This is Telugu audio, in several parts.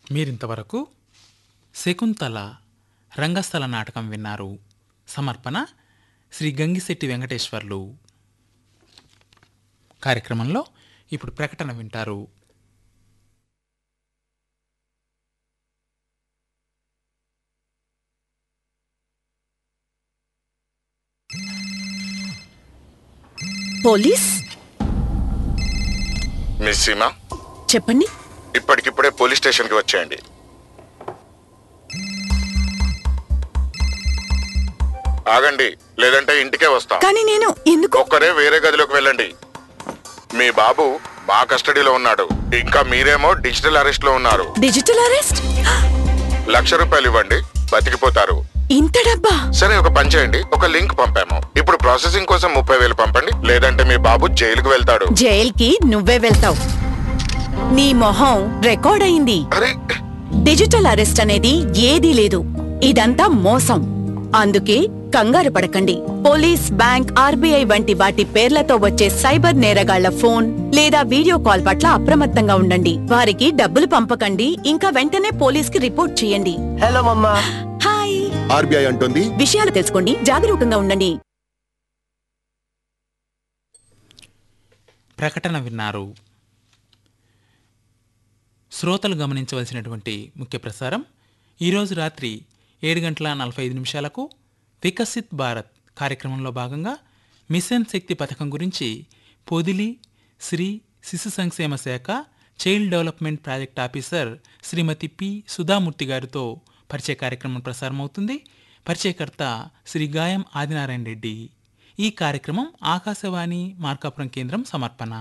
మీరింతవరకు శకుంతల రంగస్థల నాటకం విన్నారు సమర్పణ శ్రీ గంగిశెట్టి వెంకటేశ్వర్లు కార్యక్రమంలో ఇప్పుడు ప్రకటన వింటారు పోలీస్ మిస్ సీమా చెప్పండి ఇప్పటికిప్పుడే పోలీస్ స్టేషన్కి వచ్చేయండి ఆగండి లేదంటే ఇంటికే వస్తా కానీ నేను ఎందుకు ఒక్కరే వేరే గదిలోకి వెళ్ళండి మీ బాబు మా కస్టడీలో ఉన్నాడు ఇంకా మీరేమో డిజిటల్ అరెస్ట్ లో ఉన్నారు డిజిటల్ అరెస్ట్ లక్ష రూపాయలు ఇవ్వండి బతికిపోతారు ఇంత డబ్బా సరే ఒక పని చేయండి ఒక లింక్ పంపాము ఇప్పుడు ప్రాసెసింగ్ కోసం ముప్పై వేలు పంపండి లేదంటే మీ బాబు జైలుకు వెళ్తాడు జైల్కి నువ్వే వెళ్తావు నీ మొహం రికార్డ్ అయింది అరే డిజిటల్ అరెస్ట్ అనేది ఏదీ లేదు ఇదంతా మోసం అందుకే కంగారు పడకండి పోలీస్ బ్యాంక్ ఆర్బీఐ వంటి వాటి పేర్లతో వచ్చే సైబర్ నేరగాళ్ల ఫోన్ లేదా వీడియో కాల్ పట్ల అప్రమత్తంగా ఉండండి వారికి డబ్బులు పంపకండి ఇంకా వెంటనే పోలీస్ కి రిపోర్ట్ చేయండి హలో మమ్మా హాయ్ ఆర్బీఐ అంటోంది విషయాలు తెలుసుకోండి జాగరూకంగా ఉండండి ప్రకటన విన్నారు శ్రోతలు గమనించవలసినటువంటి ముఖ్య ప్రసారం ఈరోజు రాత్రి ఏడు గంటల నలభై ఐదు నిమిషాలకు వికసిత్ భారత్ కార్యక్రమంలో భాగంగా మిషన్ శక్తి పథకం గురించి పొదిలి శ్రీ శిశు సంక్షేమ శాఖ child development project officer Shrimati P Sudhamurthy గారితో పరిచయ కార్యక్రమం ప్రసారమవుతుంది పరిచయకర్త శ్రీ గాయం ఆదినారాయణ రెడ్డి ఈ కార్యక్రమం ఆకాశవాణి మార్కాపురం కేంద్రం సమర్పణ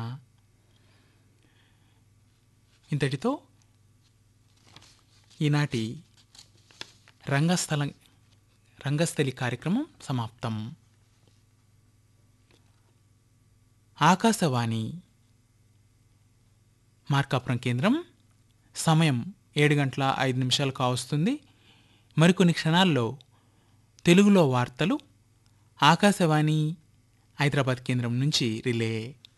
ఇంతటితో ఈనాటి రంగస్థల రంగస్థలి కార్యక్రమం సమాప్తం ఆకాశవాణి మార్కాపురం కేంద్రం సమయం ఏడు గంటల ఐదు నిమిషాలు కావస్తుంది మరికొన్ని క్షణాల్లో తెలుగులో వార్తలు ఆకాశవాణి హైదరాబాద్ కేంద్రం నుంచి రిలే